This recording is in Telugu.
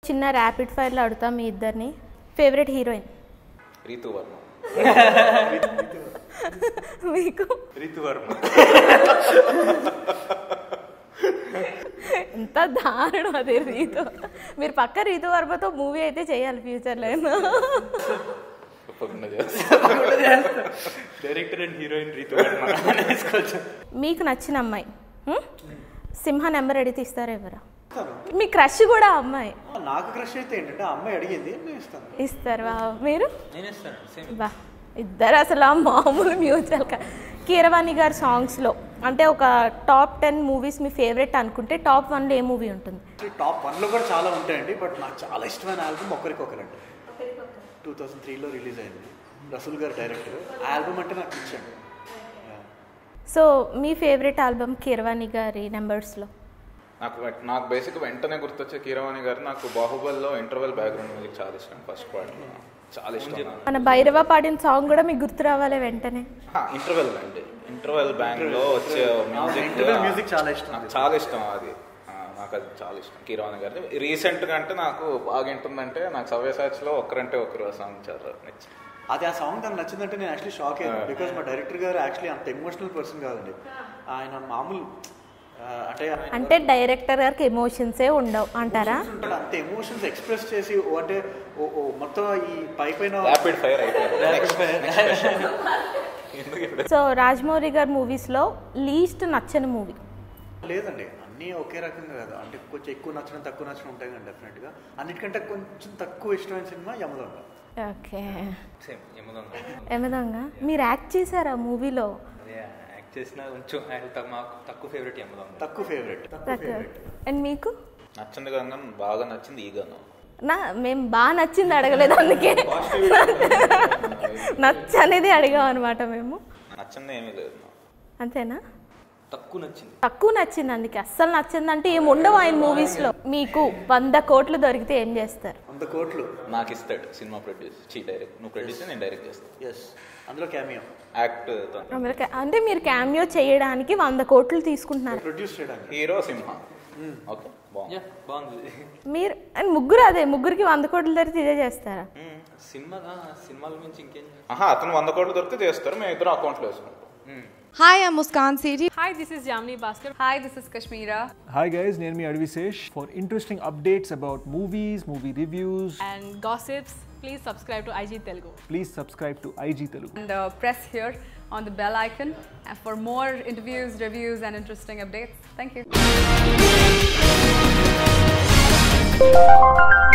చిన్న ర్యాపిడ్ ఫైర్లో అడుగుతాం మీ ఇద్దరిని ఫేవరెట్ హీరోయిన్ రీతు వర్మ మీకు రీతు వర్మ ఎంత దారుణం అది రీతు మీరు పక్క రీతు వర్మతో మూవీ అయితే చేయాలి ఫ్యూచర్లో తప్పకుండా director and heroine Ritu Varma వేసుకోవచ్చు మీకు నచ్చిన అమ్మాయి హ్మ్? సింహ నెంబర్ అడిగితే ఇస్తారా ఎవరా మీ క్రష్ కూడా ఆ అమ్మాయి నాకు క్రష్ అయితే ఏంటంటే ఆ అమ్మాయి అడిగింది నేను ఇస్తాను ఇస్తారు వా మీరు నేను ఇస్తాను సేమ్ బా ఇద్దరు అసలు ఆ మామూలు మ్యూచువల్ కీరవాణి గారి సాంగ్స్లో అంటే ఒక టాప్ టెన్ మూవీస్ మీ ఫేవరెట్ అనుకుంటే టాప్ వన్లో ఏ మూవీ ఉంటుంది టాప్ వన్లో కూడా చాలా ఉంటాయండి బట్ నాకు చాలా ఇష్టమైన ఆల్బమ్ ఒకరికొకరండి టూ థౌసండ్ త్రీలో రిలీజ్ అయింది రసూల్ గారు డైరెక్టర్ ఆ ఆల్బమ్ అంటే నాకు ఇచ్చాడు సో మీ ఫేవరెట్ ఆల్బమ్ కీరవాణి గారి నెంబర్స్లో నాకు వె- నాకు బేసిక్ వెంటనే గుర్తొచ్చే కీరవాణి గారు నాకు బాహుబలిలో ఇంటర్వెల్ బ్యాక్గ్రౌండ్ మ్యూజిక్ చాలా ఇష్టం ఫస్ట్ పార్ట్లో చాలా ఇష్టం నాకు. మన భైరవ పాడిన సాంగ్ కూడా మీకు గుర్తు రావాలి వెంటనే ఆ, ఇంటర్వెల్ అండి ఇంటర్వెల్ బ్యాంక్ లో వచ్చే మ్యూజిక్ ఇంటర్వెల్ మ్యూజిక్ చాలా ఇష్టం నాకు చాలా ఇష్టం అది ఆ, నాకు అది చాలా ఇష్టం కీరవాణి గారి రీసెంట్ గా అంటే నాకు బాగా వింటుందంటే నాకు సవ్యసాచ్ లో ఒక్కరంటే ఒకరు సాంగ్ చాలా నచ్చింది అది ఆ సాంగ్ తనకు నచ్చిందంటే నేను యాక్చువల్లీ షాక్ అయ్యాను బికాస్ మా డైరెక్టర్ గారు యాక్చువల్లీ అంత ఎమోషనల్ పర్సన్ కాదండి ఆయన మామూలు ఆ, అంటే ఆయన అంటే డైరెక్టర్ గారికి ఎమోషన్సే ఉండవు అంటారా ఉంటాడు అంత ఎమోషన్స్ ఎక్స్ప్రెస్ చేసి ఓ అంటే ఓ ఓ మొత్తం ఈ పై పైన ర్యాపిడ్ ఫైర్ అయిపోయింది ఎందుకు ఇప్పుడు సో రాజమౌళి గారి మూవీస్లో లీస్ట్ నచ్చని మూవీ లేదండి అన్నీ ఒకే రకంగా కదా అంటే కొంచెం ఎక్కువ నచ్చడం తక్కువ నచ్చడం ఉంటాయి కానీ డెఫినెట్గా అన్నిటికంటే కొంచెం తక్కువ ఇష్టమైన cinema Yamadonga okay same Yamadonga ఏమదంగా మీరు యాక్ట్ చేశారా మూవీలో అదే యాక్ట్ చేసిన కొంచెం ఆయన తక్కువ- మాకు తక్కువ ఫేవరెట్ యమదొంగ తక్కువ ఫేవరెట్ తక్కువ ఫేవరెట్ అండ్ మీకు నచ్చింది గంగం బాగా నచ్చింది ఈ గంగం నా మేము బాగా నచ్చింది అడగలేదు అందుకే నచ్చనేది అడిగాం అనమాట మేము నచ్చింది ఏమీ లేదు నాకు. అంతేనా తక్కువ నచ్చింది తక్కువ నచ్చింది అందుకే అస్సలు నచ్చింది అంటే ఏమి ఉండవు ఆయన మూవీస్లో మీకు వంద కోట్లు దొరికితే ఏం చేస్తారు వంద కోట్లు నాకు ఇస్తాడు సినిమా ప్రొడ్యూస్ చీ డైరెక్ట్ నువ్వు ప్రొడ్యూస్ నేను డైరెక్ట్ చేస్తాను ఎస్ అందులో క్యామియో యాక్ట్ అమెరికా అంటే మీరు క్యామియో చేయడానికి వంద కోట్లు తీసుకుంటున్నారు ప్రొడ్యూస్ చేయడానికి హీరో సింహ ఓకే బాగుంది యా బాగుంది మీరు అండ్ ముగ్గురు అదే ముగ్గురికి వంద కోట్లు దొరికితే ఇదే చేస్తారా సినిమా ఆ, సినిమాల నుంచి ఇంకేం చేయాలి? ఆహా అతను వంద కోట్లు దొరికితే చేస్తారు మేము ఇద్దరం అకౌంట్లో వేసుకుంటాం Hi, I'm Muskan Sethi. Hi, this is Jamni Bhaskar. Hi, this is Kashmira. Hi guys, Nirmi Advisesh. For interesting updates about movies, movie reviews, And gossips, please subscribe to IG Telugu. please subscribe to IG Telugu. And uh, press here on the bell icon uh, for more interviews, reviews, and interesting updates. Thank you.